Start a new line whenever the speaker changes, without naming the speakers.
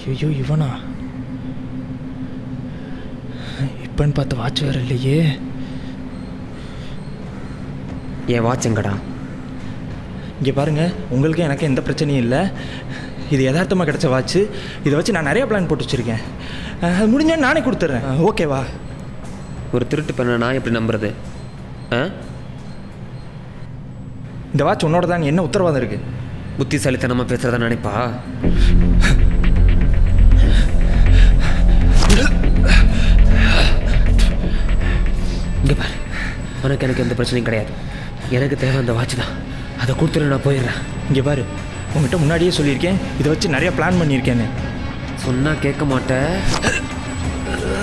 ஐயோ இவனா இப்பன்னு பார்த்து வாட்ச் வேற இல்லையே
என் வாட்ச் எங்கடா
இங்கே பாருங்க உங்களுக்கு எனக்கு எந்த பிரச்சனையும் இல்லை இது யதார்த்தமாக கிடைச்ச வாட்ச் இதை வச்சு நான் நிறைய பிளான் போட்டு வச்சுருக்கேன் அஹ், அது முடிஞ்சா நானே கொடுத்துட்றேன் அஹ், ஓகேவா
ஒரு திருட்டு பண்ண நான் எப்படி நம்புறது ஆ
இந்த வாட்ச் உன்னோட தான் என்ன உத்தரவாதம் இருக்குது
புத்திசாலித்தனமாக பேசுகிறத நினைப்பா இங்கே பாரு உனக்கு எனக்கு எந்த பிரச்சனையும் கிடையாது எனக்கு தேவை அந்த வாட்ச் தான் அதை கொடுத்துட்டு நான் போயிடுறேன்
இங்கே பாரு உங்ககிட்ட முன்னாடியே சொல்லியிருக்கேன் இதை வச்சு நிறைய பிளான் பண்ணியிருக்கேன்னு
சொன்னால் கேட்க மாட்டேன்